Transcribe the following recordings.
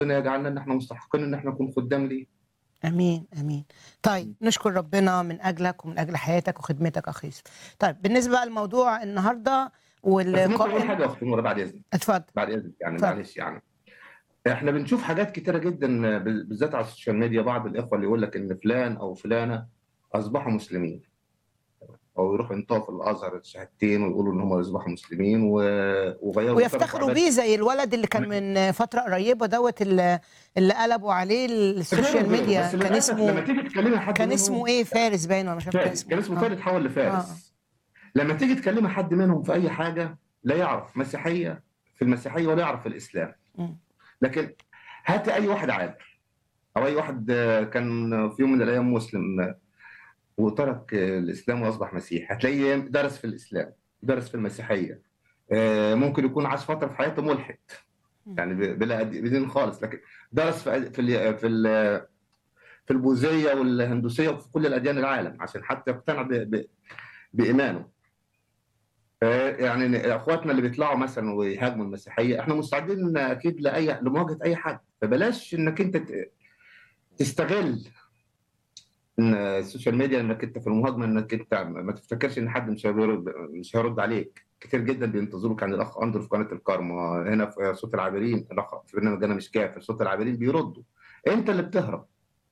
ربنا يجعلنا ان احنا مستحقين ان احنا نكون خدام ليه امين امين طيب نشكر ربنا من اجلك ومن اجل حياتك وخدمتك اخي يوسف طيب بالنسبه بقى لموضوع النهارده بس ممكن اقول والقائم حاجه يا اخت نوره بعد اذنك اتفضل بعد اذنك يعني اتفضل. معلش يعني احنا بنشوف حاجات كتيره جدا بالذات على السوشيال ميديا بعض الاخوه اللي يقول لك ان فلان او فلانه اصبحوا مسلمين او يروحوا ينطقوا في الازهر الشهادتين ويقولوا ان هم اصبحوا مسلمين و... وغيروا ويفتخروا عادات. بيه زي الولد اللي كان من فتره قريبه دوت اللي, اللي قلبوا عليه السوشيال بس ميديا كان للأسف لما اسمه تيجي تكلمي حد كان منهم- اسمه ايه فارس باين ولا مش عارف كان فارس كان اسمه آه. فارس حول لفارس لما تيجي تكلمي حد منهم في اي حاجه لا يعرف مسيحيه في المسيحيه ولا يعرف في الاسلام مم. لكن هات اي واحد عابر او اي واحد آه، كان في يوم من الايام مسلم آه، وترك آه، الاسلام واصبح مسيحي هتلاقيه درس في الاسلام درس في المسيحيه آه، ممكن يكون عاش فتره في حياته ملحد يعني ب- بلا أد- بدين خالص لكن درس في في ال- في ال- في البوذيه والهندوسيه وفي كل الاديان العالم عشان حتى يقتنع ب- ب- بايمانه آه، يعني اخواتنا اللي بيطلعوا مثلا ويهاجموا المسيحيه احنا مستعدين اكيد لاي لمواجهه اي حد فبلاش انك انت ت- تستغل ان السوشيال ميديا انك انت في المهاجمه انك انت ما تفتكرش ان حد مش هيرد مش هيرد عليك كتير جدا بينتظروك يعني الاخ اندرو في قناه الكارما هنا في صوت العابرين الاخ في برنامج انا مش كافر صوت العابرين بيردوا انت اللي بتهرب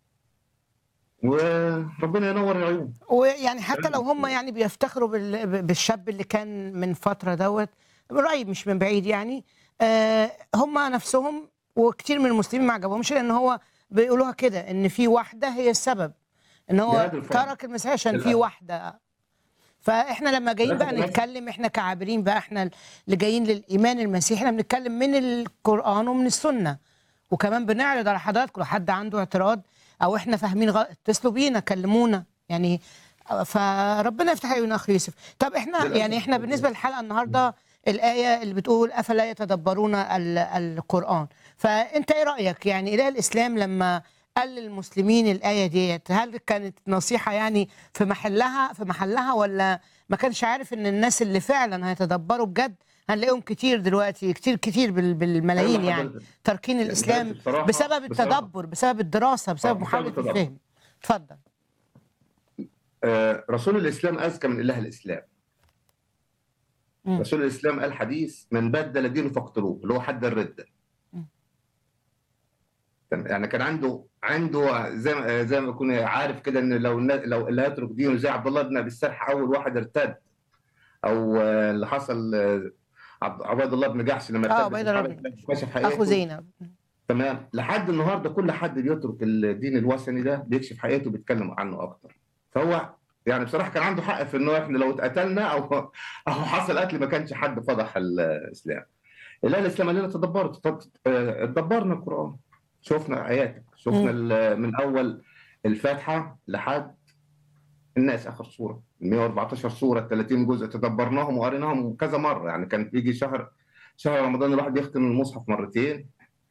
وربنا ينور العيون ويعني حتى لو هم يعني بيفتخروا بال- بالشاب اللي كان من فتره دوت من قريب مش من بعيد يعني آه هم نفسهم وكتير من المسلمين ما عجبهمش لان هو بيقولوها كده ان في واحده هي السبب ان هو بهذا الفضل. ترك المسيحيه عشان في للأسف. واحده فاحنا لما جايين بقى للأسف. نتكلم احنا كعابرين بقى احنا اللي جايين للايمان المسيحي احنا بنتكلم من القران ومن السنه وكمان بنعرض على حضراتكم لو حد عنده اعتراض او احنا فاهمين غلط اتصلوا بينا كلمونا يعني فربنا يفتح عيون اخي يوسف طب احنا للأسف. يعني احنا بالنسبه للحلقه النهارده الايه اللي بتقول افلا يتدبرون ال- القران فانت ايه رايك يعني اله الاسلام لما قال للمسلمين الايه ديت هل كانت نصيحه يعني في محلها في محلها ولا ما كانش عارف ان الناس اللي فعلا هيتدبروا بجد هنلاقيهم كتير دلوقتي كتير كتير بال- بالملايين أيوة يعني حضرتك. تاركين يعني الاسلام بصراحة- بسبب بصراحة. التدبر بسبب الدراسه آه، بسبب بسبب محاوله التدبر. الفهم اتفضل آه، رسول الاسلام اذكى من اله الاسلام مم. رسول الاسلام قال حديث من بدل دينه فاقتلوه اللي هو حد الرده مم. تمام، يعني كان عنده عنده زي ما زي ما يكون عارف كده ان لو النا- لو اللي هيترك دينه زي عبد الله بن ابي السرح اول واحد ارتد او آه، اللي حصل آه، عبد عبيد الله بن جحش لما اه ارتد عبيد الله بن كشف اخو حقيقته زينب تمام لحد النهارده كل حد بيترك الدين الوثني ده بيكشف حقيقته بيتكلم عنه اكتر فهو يعني بصراحه كان عنده حق في انه احنا لو اتقتلنا او او حصل قتل ما كانش حد فضح الاسلام لا الاسلام قال لنا تدبروا تد- آه، تدبرنا القران شفنا اياتك شفنا ال- من اول الفاتحه لحد الناس اخر سوره 114 سوره 30 جزء تدبرناهم وقريناهم كذا مره يعني كان بيجي شهر شهر رمضان الواحد يختم المصحف مرتين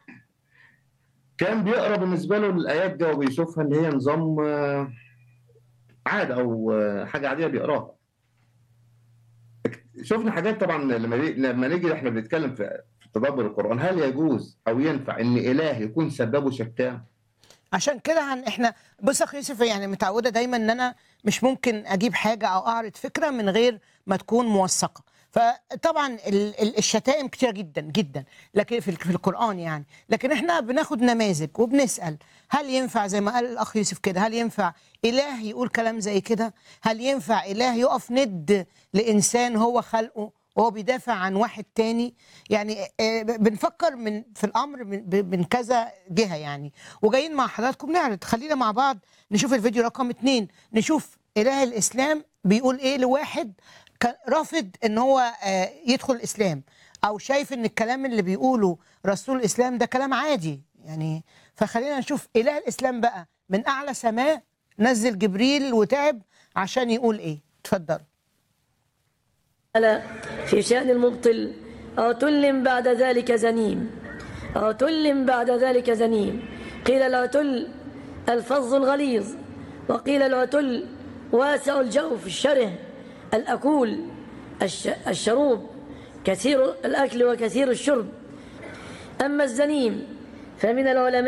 كان بيقرا بالنسبه له الايات دي وبيشوفها ان هي نظام آه، عاده او آه، حاجه عاديه بيقراها شفنا حاجات طبعا لما نيجي- لما نيجي احنا بنتكلم في في تدبر القران هل يجوز او ينفع ان اله يكون سببه شتان؟ عشان كده هن احنا بص يا اخي يوسف يعني متعوده دايما ان انا مش ممكن اجيب حاجه او اعرض فكره من غير ما تكون موثقه فطبعا ال- ال- الشتائم كتير جدا جدا لكن في ال- في القران يعني لكن احنا بناخد نماذج وبنسال هل ينفع زي ما قال الاخ يوسف كده هل ينفع اله يقول كلام زي كده هل ينفع اله يقف ند لانسان هو خلقه وهو بيدافع عن واحد تاني يعني آه، بنفكر من في الامر من ب- من كذا جهه يعني وجايين مع حضراتكم نعرض خلينا مع بعض نشوف الفيديو رقم اتنين نشوف اله الاسلام بيقول ايه لواحد كان رافض ان هو آه، يدخل الاسلام او شايف ان الكلام اللي بيقوله رسول الاسلام ده كلام عادي يعني فخلينا نشوف اله الاسلام بقى من اعلى سماء نزل جبريل وتعب عشان يقول ايه اتفضل تعالى في شأن المبطل عتل بعد ذلك زنيم عتل بعد ذلك زنيم قيل العتل الفظ الغليظ وقيل العتل واسع الجوف الشره الأكول الش الشروب كثير الأكل وكثير الشرب أما الزنيم فمن العلماء